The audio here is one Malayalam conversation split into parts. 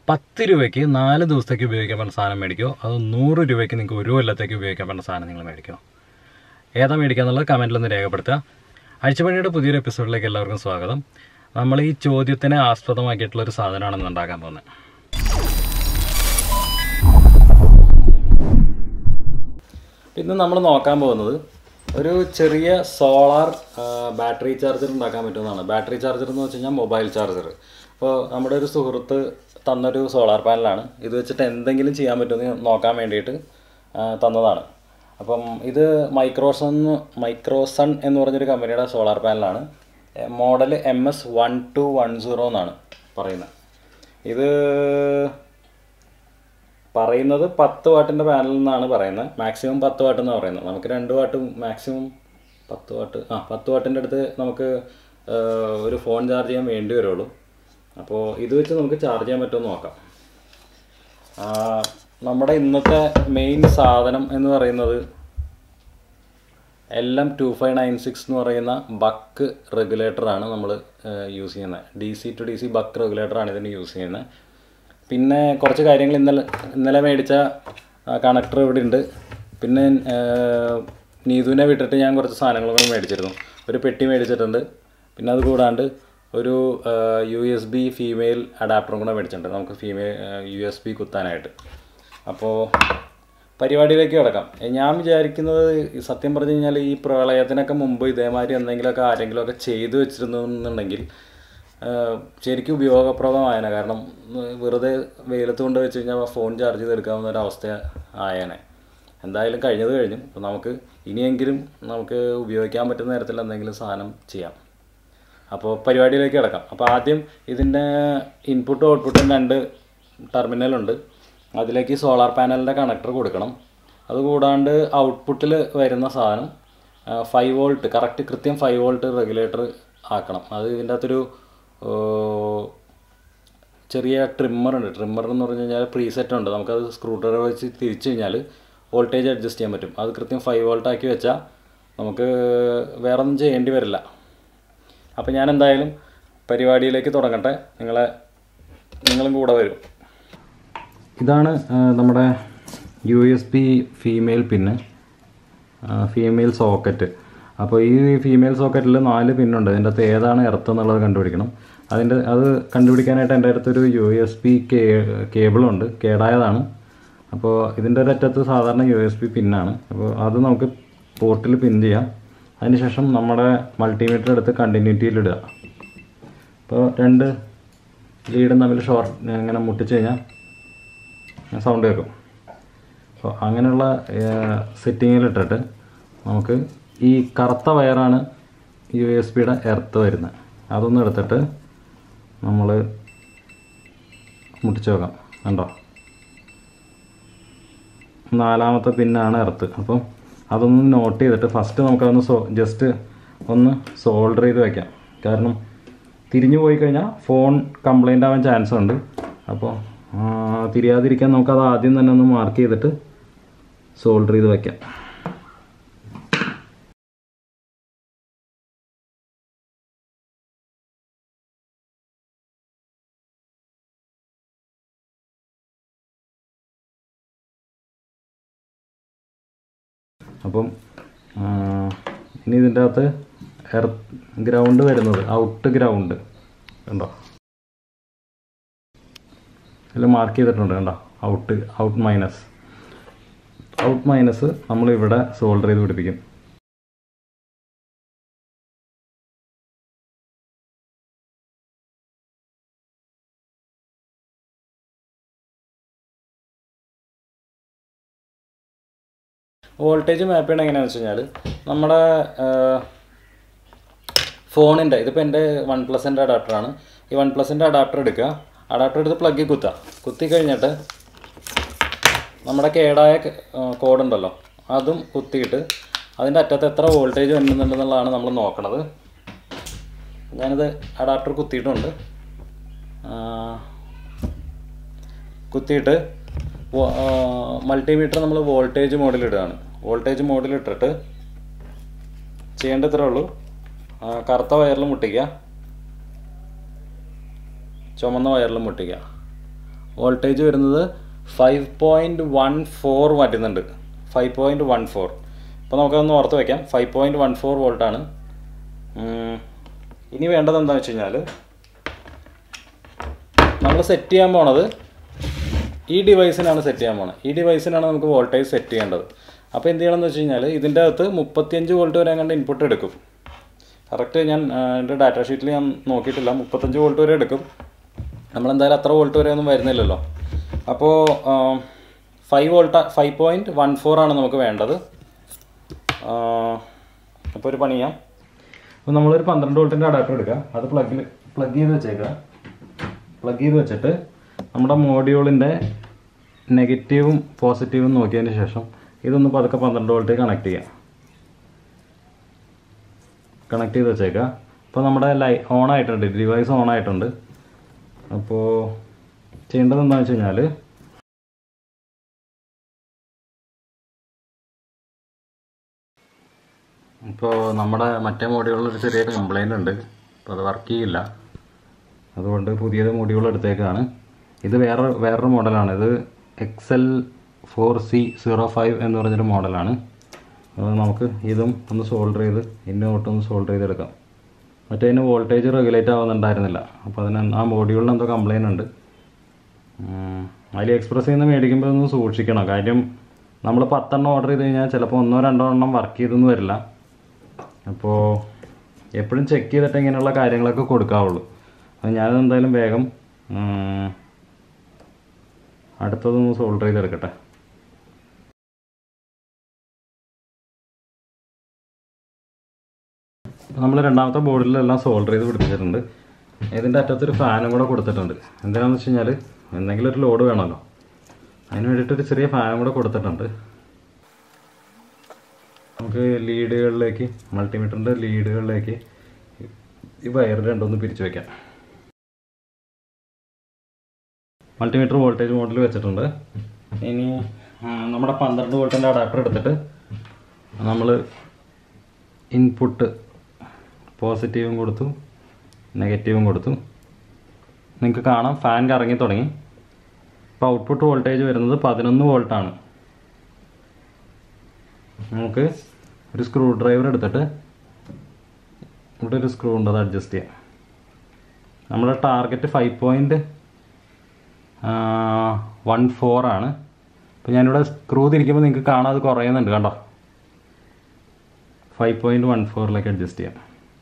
പത്ത് രൂപയ്ക്ക് നാല് ദിവസത്തേക്ക് ഉപയോഗിക്കാൻ പറ്റുന്ന സാധനം മേടിക്കോ അതോ നൂറ് രൂപയ്ക്ക് നിങ്ങൾക്ക് ഒരു കൊല്ലത്തേക്ക് ഉപയോഗിക്കാൻ പറ്റുന്ന സാധനം നിങ്ങൾ മേടിക്കോ ഏതാ മേടിക്കുക എന്നുള്ളത് കമൻറ്റിലൊന്ന് രേഖപ്പെടുത്തുക അഴിച്ചുപണിയുടെ പുതിയൊരു എപ്പിസോഡിലേക്ക് എല്ലാവർക്കും സ്വാഗതം നമ്മൾ ഈ ചോദ്യത്തിനെ ആസ്പദമാക്കിയിട്ടുള്ള ഒരു സാധനമാണ് ഇന്ന് ഉണ്ടാക്കാൻ പോകുന്നത് ഇന്ന് നമ്മൾ നോക്കാൻ പോകുന്നത് ഒരു ചെറിയ സോളാർ ബാറ്ററി ചാർജർ ഉണ്ടാക്കാൻ പറ്റുന്നതാണ് ബാറ്ററി ചാർജർ എന്ന് വെച്ച് കഴിഞ്ഞാൽ മൊബൈൽ ചാർജർ അപ്പോൾ നമ്മുടെ ഒരു സുഹൃത്ത് തന്നൊരു സോളാർ പാനലാണ് ഇത് വെച്ചിട്ട് എന്തെങ്കിലും ചെയ്യാൻ പറ്റുമെന്ന് നോക്കാൻ വേണ്ടിയിട്ട് ആ, തന്നതാണ് അപ്പം ഇത് മൈക്രോസൺ മൈക്രോസൺ എന്ന് പറഞ്ഞൊരു കമ്പനിയുടെ സോളാർ പാനലാണ് model M S one two one zero എന്നാണ് പറയുന്നത് ഇത് പറയുന്നത് പത്ത് വാട്ടിൻ്റെ പാനൽ എന്നാണ് പറയുന്നത് മാക്സിമം പത്ത് വാട്ട് എന്ന് പറയുന്നത് നമുക്ക് രണ്ട് വാട്ട് മാക്സിമം പത്ത് വാട്ട് ആ പത്ത് വാട്ടിൻ്റെ അടുത്ത് നമുക്ക് ആ, ഒരു ഫോൺ ചാർജ് ചെയ്യാൻ വേണ്ടി വരുള്ളൂ അപ്പോൾ ഇത് വെച്ച് നമുക്ക് ചാർജ് ചെയ്യാൻ പറ്റുമെന്ന് നോക്കാം ആ, നമ്മുടെ ഇന്നത്തെ മെയിൻ സാധനം എന്ന് പറയുന്നത് L M two five nine six എന്ന് പറയുന്ന ബക്ക് റെഗുലേറ്ററാണ് നമ്മൾ യൂസ് ചെയ്യുന്നത് D C to D C buck റെഗുലേറ്ററാണ് ഇതിന് യൂസ് ചെയ്യുന്നത് പിന്നെ കുറച്ച് കാര്യങ്ങൾ ഇന്നലെ ഇന്നലെ മേടിച്ച കണക്ടർ ഇവിടെ ഉണ്ട് പിന്നെ ആ, നീതുവിനെ വിട്ടിട്ട് ഞാൻ കുറച്ച് സാധനങ്ങൾ കൂടെ മേടിച്ചിരുന്നു ഒരു പെട്ടി മേടിച്ചിട്ടുണ്ട് പിന്നെ അത് കൂടാണ്ട് ഒരു യു എസ് ബി ഫീമെയിൽ അഡാപ്റ്ററും കൂടെ മേടിച്ചിട്ടുണ്ട് നമുക്ക് ഫീമെയിൽ യു എസ് ബി കുത്താനായിട്ട് അപ്പോൾ പരിപാടിയിലേക്ക് കിടക്കാം ഞാൻ വിചാരിക്കുന്നത് ഈ സത്യം പറഞ്ഞു കഴിഞ്ഞാൽ ഈ പ്രളയത്തിനൊക്കെ മുമ്പ് ഇതേമാതിരി എന്തെങ്കിലുമൊക്കെ ആരെങ്കിലുമൊക്കെ ചെയ്തു വെച്ചിരുന്നുണ്ടെങ്കിൽ ആഹ് ശരിക്കും ഉപയോഗപ്രദമായേനെ കാരണം ഉം, വെറുതെ വെയിലത്ത് കൊണ്ട് വെച്ച് കഴിഞ്ഞാൽ ഫോൺ ചാർജ് ചെയ്തെടുക്കാവുന്ന ഒരു അവസ്ഥ ആയേനെ എന്തായാലും കഴിഞ്ഞത് കഴിഞ്ഞു അപ്പോൾ നമുക്ക് ഇനിയെങ്കിലും നമുക്ക് ഉപയോഗിക്കാൻ പറ്റുന്ന തരത്തിൽ എന്തെങ്കിലും സാധനം ചെയ്യാം അപ്പോൾ പരിപാടിയിലേക്ക് കിടക്കാം അപ്പോൾ ആദ്യം ഇതിൻ്റെ ഇൻപുട്ടും ഔട്ട്പുട്ടും രണ്ട് ടെർമിനലുണ്ട് അതിലേക്ക് സോളാർ പാനലിൻ്റെ കണക്ടർ കൊടുക്കണം അതുകൂടാണ്ട് ഔട്ട്പുട്ടിൽ വരുന്ന സാധനം ഫൈവ് വോൾട്ട് കറക്റ്റ് കൃത്യം ഫൈവ് വോൾട്ട് റെഗുലേറ്റർ ആക്കണം അത് ഇതിൻ്റെ അകത്തൊരു ഓ, ചെറിയ ട്രിമ്മർ ഉണ്ട് ട്രിമ്മർ എന്ന് പറഞ്ഞു കഴിഞ്ഞാൽ പ്രീസെറ്റ് ഉണ്ട് നമുക്കത് സ്ക്രൂ ഡ്രൈവർ വെച്ച് തിരിച്ചു കഴിഞ്ഞാൽ വോൾട്ടേജ് അഡ്ജസ്റ്റ് ചെയ്യാൻ പറ്റും അത് കൃത്യം ഫൈവ് വോൾട്ട് ആക്കി വെച്ചാൽ നമുക്ക് വേറെ ഒന്നും ചെയ്യേണ്ടി വരില്ല അപ്പോൾ ഞാൻ എന്തായാലും പരിപാടിയിലേക്ക് തുടങ്ങട്ടെ നിങ്ങളെ നിങ്ങളും കൂടെ വരും ഇതാണ് ആ, നമ്മുടെ U S B female pin female socket അപ്പോൾ ഈ ഫീമെയിൽ സോക്കറ്റിൽ നാല് പിന്നുണ്ട് അതിൻ്റെ അകത്ത് ഏതാണ് എർത്ത് എന്നുള്ളത് കണ്ടുപിടിക്കണം അതിൻ്റെ അത് കണ്ടുപിടിക്കാനായിട്ട് എൻ്റെ അടുത്തൊരു യു എസ് ബി കേ കേബിളുണ്ട് കേടായതാണ് അപ്പോൾ ഇതിൻ്റെ ഒരറ്റത്ത് സാധാരണ യു എസ് ബി പിന്നാണ് അപ്പോൾ അത് നമുക്ക് പോർട്ടിൽ പിൻ ചെയ്യാം അതിനുശേഷം നമ്മുടെ മൾട്ടിമീറ്റർ എടുത്ത് കണ്ടിന്യൂറ്റിയിൽ ഇടുക അപ്പോൾ രണ്ട് ലീഡും തമ്മിൽ ഷോർട്ട് ഇങ്ങനെ മുട്ടിച്ച് കഴിഞ്ഞാൽ സൗണ്ട് കേൾക്കും അപ്പോൾ അങ്ങനെയുള്ള സെറ്റിങ്ങിലിട്ടിട്ട് നമുക്ക് ഈ കറുത്ത വയറാണ് യു എസ് ബിയുടെ എർത്ത് വരുന്നത് അതൊന്നും എടുത്തിട്ട് നമ്മൾ മുട്ടിച്ച് വെക്കാം കണ്ടോ നാലാമത്തെ പിന്നാണ് എർത്ത് അപ്പം അതൊന്ന് നോട്ട് ചെയ്തിട്ട് ഫസ്റ്റ് നമുക്കതൊന്ന് സോ ജസ്റ്റ് ഒന്ന് സോൾഡർ ചെയ്ത് വെക്കാം കാരണം തിരിഞ്ഞു പോയി കഴിഞ്ഞാൽ ഫോൺ കംപ്ലൈൻ്റ് ആവാൻ ചാൻസ് ഉണ്ട് അപ്പോൾ ആ, തിരിയാതിരിക്കാൻ നമുക്കത് ആദ്യം തന്നെ ഒന്ന് മാർക്ക് ചെയ്തിട്ട് സോൾഡർ ചെയ്ത് വെക്കാം അപ്പം ആ, ഇനി ഇതിൻ്റെ അകത്ത് എർ ഗ്രൗണ്ട് വരുന്നത് ഔട്ട് ഗ്രൗണ്ട് കണ്ടോ ഇതിൽ മാർക്ക് ചെയ്തിട്ടുണ്ട് കണ്ടോ out out minus out minus നമ്മൾ ഇവിടെ സോൾഡർ ചെയ്ത് പിടിപ്പിക്കും വോൾട്ടേജ് മാപ്പ് ചെയ്യണം എങ്ങനെയാണെന്ന് വെച്ച് കഴിഞ്ഞാൽ നമ്മുടെ ഫോണിൻ്റെ ഇതിപ്പോൾ എൻ്റെ വൺ പ്ലസിൻ്റെ അഡാപ്റ്ററാണ് ഈ വൺ പ്ലസിൻ്റെ അഡാപ്റ്റർ എടുക്കുക അഡാപ്റ്റർ എടുത്ത് പ്ലഗിൽ കുത്തുക കുത്തി കഴിഞ്ഞിട്ട് നമ്മുടെ കേടായ കോഡ് ഉണ്ടല്ലോ അതും കുത്തിയിട്ട് അതിൻ്റെ അറ്റത്ത് എത്ര വോൾട്ടേജ് വരുന്നുണ്ടെന്നുള്ളതാണ് നമ്മൾ നോക്കണത് ഞാനിത് അഡാപ്റ്റർ കുത്തിയിട്ടുണ്ട് ആ, കുത്തിയിട്ട് മൾട്ടിമീറ്റർ നമ്മൾ വോൾട്ടേജ് മോഡിൽ ഇടുകയാണ് വോൾട്ടേജ് മോഡിൽ ഇട്ടിട്ട് ചെയ്യേണ്ടത്രേ ഉള്ളൂ ആ, കറുത്ത വയറിൽ മുട്ടിക്കുക ചുമന്ന വയറിൽ മുട്ടിക്കുക വോൾട്ടേജ് വരുന്നത് ഫൈവ് പോയിൻറ്റ് വൺ ഫോർ മാറ്റുന്നുണ്ട് ഫൈവ് പോയിൻറ്റ് വൺ ഫോർ അപ്പോൾ നമുക്കതൊന്ന് ഓർത്ത് വയ്ക്കാം ഫൈവ് പോയിൻറ്റ് വൺ ഫോർ വോൾട്ടാണ് ഇനി വേണ്ടത് എന്താണെന്ന് വെച്ച് കഴിഞ്ഞാൽ നമ്മൾ സെറ്റ് ചെയ്യാൻ പോണത് ഈ ഡിവൈസിനാണ് സെറ്റ് ചെയ്യാൻ പോണത് ഈ ഡിവൈസിനാണ് നമുക്ക് വോൾട്ടേജ് സെറ്റ് ചെയ്യേണ്ടത് അപ്പോൾ എന്ത് ചെയ്യണമെന്ന് വെച്ച് കഴിഞ്ഞാൽ ഇതിൻ്റെ അകത്ത് മുപ്പത്തിയഞ്ച് വോൾട്ട് വരെ കണ്ട് ഇൻപുട്ട് എടുക്കും കറക്റ്റ് ഞാൻ ആ, എൻ്റെ ഡാറ്റ ഷീറ്റിൽ ഞാൻ നോക്കിയിട്ടില്ല മുപ്പത്തഞ്ച് വോൾട്ട് വരെ എടുക്കും നമ്മളെന്തായാലും അത്ര വോൾട്ട് വരെ ഒന്നും വരുന്നില്ലല്ലോ അപ്പോൾ five volt five point one four ആണ് നമുക്ക് വേണ്ടത് അപ്പോൾ ഒരു പണി ചെയ്യാം അപ്പോൾ നമ്മളൊരു പന്ത്രണ്ട് വോൾട്ടിൻ്റെ അഡാപ്റ്റർ എടുക്കാം അത് പ്ലഗിൽ പ്ലഗ് ചെയ്ത് വെച്ചേക്കാം പ്ലഗ് ചെയ്ത് വെച്ചിട്ട് നമ്മുടെ മോഡ്യൂളിൻ്റെ നെഗറ്റീവും പോസിറ്റീവും നോക്കിയതിന് ശേഷം ഇതൊന്ന് പതുക്കെ പന്ത്രണ്ട് വോൾട്ട് കണക്ട് ചെയ്യാം കണക്ട് ചെയ്ത് വെച്ചേക്കാം അപ്പോൾ നമ്മുടെ ലൈ ഓൺ ആയിട്ടുണ്ട് ഡിവൈസ് ഓൺ ആയിട്ടുണ്ട് അപ്പോൾ ചെയ്യേണ്ടത് എന്താണെന്ന് വെച്ച് കഴിഞ്ഞാൽ ഇപ്പോൾ നമ്മുടെ മറ്റേ മോഡ്യൂളിൽ ഒരു ചെറിയ കംപ്ലൈൻ്റ് ഉണ്ട് അപ്പോൾ അത് വർക്ക് ചെയ്യില്ല അതുകൊണ്ട് പുതിയത് മോഡ്യൂൾ എടുത്തേക്കാണ് ഇത് വേറെ വേറൊരു മോഡലാണ് ഇത് X L four C zero five എന്ന് പറഞ്ഞൊരു മോഡലാണ് അത് നമുക്ക് ഇതും ഒന്ന് സോൾഡർ ചെയ്ത് ഇന്നോട്ടൊന്ന് സോൾഡർ ചെയ്തെടുക്കാം മറ്റേ അതിന് വോൾട്ടേജ് റെഗുലേറ്റ് ആവുന്നുണ്ടായിരുന്നില്ല അപ്പോൾ അതിന് ആ മോഡ്യൂളിന് എന്തോ കംപ്ലൈൻ്റ് ഉണ്ട് അലി എക്സ്പ്രസ്സിൽ നിന്ന് മേടിക്കുമ്പോൾ ഒന്ന് സൂക്ഷിക്കണം കാര്യം നമ്മൾ പത്തെണ്ണം ഓർഡർ ചെയ്ത് കഴിഞ്ഞാൽ ചിലപ്പോൾ ഒന്നോ രണ്ടോ എണ്ണം വർക്ക് ചെയ്തൊന്നും വരില്ല അപ്പോൾ എപ്പോഴും ചെക്ക് ചെയ്തിട്ട് ഇങ്ങനെയുള്ള കാര്യങ്ങളൊക്കെ കൊടുക്കാവുള്ളൂ അപ്പോൾ ഞാനത് എന്തായാലും വേഗം ഉം, അടുത്തതൊന്ന് സോൾഡർ ചെയ്തെടുക്കട്ടെ നമ്മൾ രണ്ടാമത്തെ ബോർഡിലെല്ലാം സോൾഡർ ചെയ്ത് പിടിപ്പിച്ചിട്ടുണ്ട് ഇതിൻ്റെ അറ്റത്തൊരു ഫാനും കൂടെ കൊടുത്തിട്ടുണ്ട് എന്തിനാന്ന് വെച്ച് കഴിഞ്ഞാൽ എന്തെങ്കിലും ഒരു ലോഡ് വേണമല്ലോ അതിന് വേണ്ടിയിട്ടൊരു ചെറിയ ഫാനും കൂടെ കൊടുത്തിട്ടുണ്ട് നമുക്ക് ലീഡുകളിലേക്ക് മൾട്ടിമീറ്ററിൻ്റെ ലീഡുകളിലേക്ക് ഈ വയർ രണ്ടൊന്ന് പിരിച്ചു വയ്ക്കാം മൾട്ടിമീറ്റർ വോൾട്ടേജ് മോഡിൽ വെച്ചിട്ടുണ്ട് ഇനി ആ, നമ്മുടെ പന്ത്രണ്ട് വോൾട്ടിൻ്റെ അഡാപ്റ്റർ എടുത്തിട്ട് നമ്മൾ ഇൻപുട്ട് പോസിറ്റീവും കൊടുത്തു നെഗറ്റീവും കൊടുത്തു നിങ്ങൾക്ക് കാണാം ഫാൻ കറങ്ങി തുടങ്ങി ഇപ്പോൾ ഔട്ട്പുട്ട് വോൾട്ടേജ് വരുന്നത് പതിനൊന്ന് വോൾട്ടാണ് നമുക്ക് ഒരു സ്ക്രൂ ഡ്രൈവർ എടുത്തിട്ട് ഇവിടെ ഒരു സ്ക്രൂ ഉണ്ട് അത് അഡ്ജസ്റ്റ് ചെയ്യാം നമ്മുടെ target five point one four ആണ് അപ്പോൾ ഞാനിവിടെ സ്ക്രൂ തിരിക്കുമ്പോൾ നിങ്ങൾക്ക് കാണാം അത് കുറയുന്നുണ്ട് കണ്ടോ ഫൈവ് പോയിൻറ്റ് വൺ ഫോറിലേക്ക് അഡ്ജസ്റ്റ് ചെയ്യാം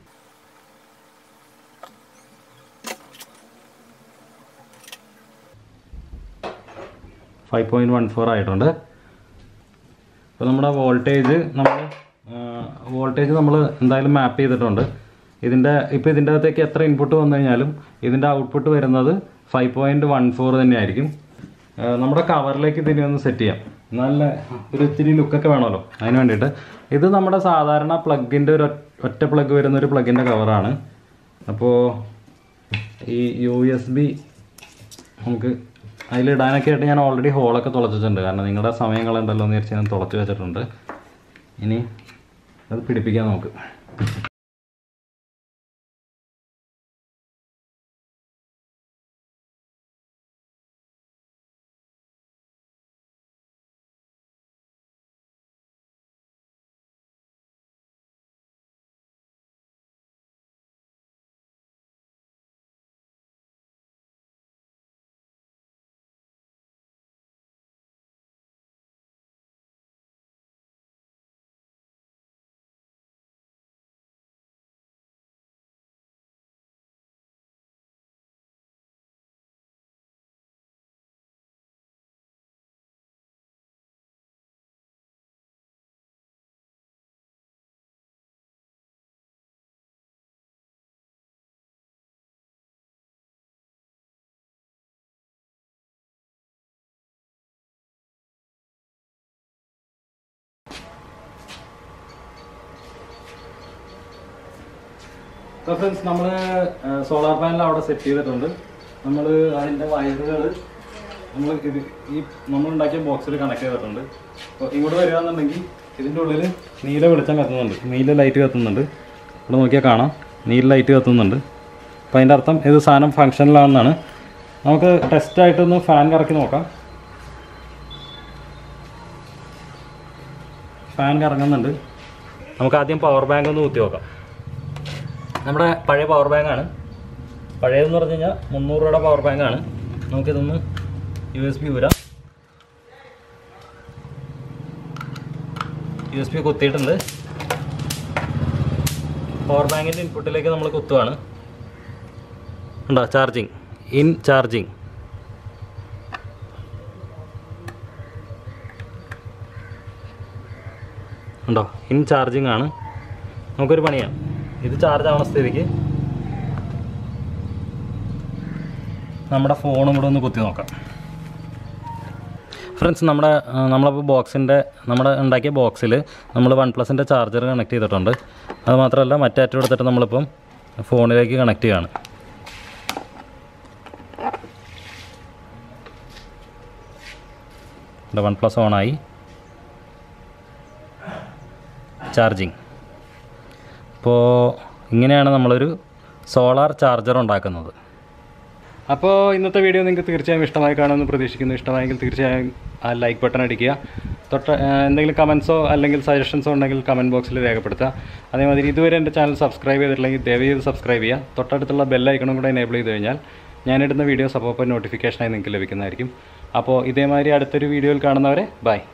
ഫൈവ് പോയിൻറ്റ് വൺ ഫോർ ആയിട്ടുണ്ട് അപ്പോൾ നമ്മുടെ വോൾട്ടേജ് നമ്മൾ വോൾട്ടേജ് നമ്മൾ എന്തായാലും മാപ്പ് ചെയ്തിട്ടുണ്ട് ഇതിൻ്റെ ഇപ്പോൾ ഇതിൻ്റെ അകത്തേക്ക് എത്ര ഇൻപുട്ട് വന്നു കഴിഞ്ഞാലും ഇതിൻ്റെ ഔട്ട്പുട്ട് വരുന്നത് ഫൈവ് പോയിൻറ്റ് വൺ ഫോർ തന്നെയായിരിക്കും ആ, നമ്മുടെ കവറിലേക്ക് ഇതിനെ ഒന്ന് സെറ്റ് ചെയ്യാം നല്ല ഒരു ഇത്തിരി ലുക്കൊക്കെ വേണമല്ലോ അതിന് വേണ്ടിയിട്ട് ഇത് നമ്മുടെ സാധാരണ പ്ലഗിൻ്റെ ഒരു ഒറ്റ- ഒറ്റ പ്ലഗ് വരുന്ന ഒരു പ്ലഗിൻ്റെ കവറാണ് അപ്പോൾ ഈ യു എസ് ബി നമുക്ക് അതിലിടാനൊക്കെ ആയിട്ട് ഞാൻ ഓൾറെഡി ഹോളൊക്കെ തുളച്ചിട്ടുണ്ട് കാരണം നിങ്ങളുടെ സമയം കളയണ്ടല്ലോ എന്ന് വിചാരിച്ച് ഞാൻ തുളച്ച് വെച്ചിട്ടുണ്ട് ഇനി അത് പിടിപ്പിക്കാം നമുക്ക് അപ്പോൾ ഫ്രണ്ട്സ് നമ്മൾ സോളാർ പാനൽ അവിടെ സെറ്റ് ചെയ്തിട്ടുണ്ട് നമ്മൾ അതിൻ്റെ വയറുകൾ നമ്മൾ ഇത് ഈ നമ്മൾ ഉണ്ടാക്കിയ ബോക്സിൽ കണക്ട് ചെയ്തിട്ടുണ്ട് അപ്പോൾ ഇങ്ങോട്ട് വരികയാണെന്നുണ്ടെങ്കിൽ ഇതിൻ്റെ ഉള്ളിൽ നീല വെളിച്ചം കത്തുന്നുണ്ട് നീല ലൈറ്റ് കത്തുന്നുണ്ട് ഇവിടെ നോക്കിയാൽ കാണാം നീല ലൈറ്റ് കത്തുന്നുണ്ട് അപ്പോൾ അതിൻ്റെ അർത്ഥം ഇത് സാധനം ഫങ്ഷനിലാണെന്നാണ് നമുക്ക് ടെസ്റ്റായിട്ടൊന്ന് ഫാൻ കറക്കി നോക്കാം ഫാൻ കറങ്ങുന്നുണ്ട് നമുക്ക് ആദ്യം പവർ ബാങ്ക് ഒന്ന് കുത്തി നോക്കാം നമ്മുടെ പഴയ പവർ ബാങ്കാണ് പഴയതെന്ന് പറഞ്ഞു കഴിഞ്ഞാൽ മുന്നൂറ് രൂപയുടെ പവർ ബാങ്കാണ് നമുക്കിതൊന്ന് യു എസ് ബി ഊരാം യു എസ് ബി കുത്തിയിട്ടുണ്ട് പവർ ബാങ്കിൻ്റെ ഇൻപുട്ടിലേക്ക് നമ്മൾ കുത്തുവാണ് ഉണ്ടോ ചാർജിങ് ഇൻ ചാർജിങ് ഉണ്ടോ ഇൻ ചാർജിങ് ആണ് നമുക്കൊരു പണിയാം ഇത് ചാർജ് ആവണ സ്ഥിതിക്ക് നമ്മുടെ ഫോണും കൂടെ ഒന്ന് കുത്തി നോക്കാം ഫ്രണ്ട്സ് നമ്മുടെ ആ, നമ്മളിപ്പോൾ ബോക്സിൻ്റെ നമ്മുടെ ഉണ്ടാക്കിയ ബോക്സിൽ നമ്മൾ വൺ പ്ലസിൻ്റെ ചാർജർ കണക്ട് ചെയ്തിട്ടുണ്ട് അത് മാത്രമല്ല മറ്റേ അറ്റം എടുത്തിട്ട് നമ്മളിപ്പം ഫോണിലേക്ക് കണക്ട് ചെയ്യുകയാണ് വൺ പ്ലസ് ഓണായി ചാർജിങ് അപ്പോൾ ഇങ്ങനെയാണ് നമ്മളൊരു സോളാർ ചാർജർ ഉണ്ടാക്കുന്നത് അപ്പോൾ ഇന്നത്തെ വീഡിയോ നിങ്ങൾക്ക് തീർച്ചയായും ഇഷ്ടമായി കാണുമെന്ന് പ്രതീക്ഷിക്കുന്നു ഇഷ്ടമായെങ്കിൽ തീർച്ചയായും ആ ലൈക്ക് ബട്ടൺ അടിക്കുക തൊട്ട് ആ, എന്തെങ്കിലും കമൻസോ അല്ലെങ്കിൽ സജഷൻസോ ഉണ്ടെങ്കിൽ കമൻറ്റ് ബോക്സിൽ രേഖപ്പെടുത്തുക അതേമാതിരി ഇതുവരെ എൻ്റെ ചാനൽ സബ്സ്ക്രൈബ് ചെയ്തിട്ടില്ലെങ്കിൽ ദയവ് ചെയ്ത് സബ്സ്ക്രൈബ് ചെയ്യുക തൊട്ടടുത്തുള്ള ബെല്ലൈക്കണും കൂടെ എനേബിൾ ചെയ്ത് കഴിഞ്ഞാൽ ഞാനിടുന്ന വീഡിയോസ് അപ്പോൾ നോട്ടിഫിക്കേഷനായി നിങ്ങൾക്ക് ലഭിക്കുന്നതായിരിക്കും അപ്പോൾ ഇതേമാതിരി അടുത്തൊരു വീഡിയോയിൽ കാണുന്നവരെ ബൈ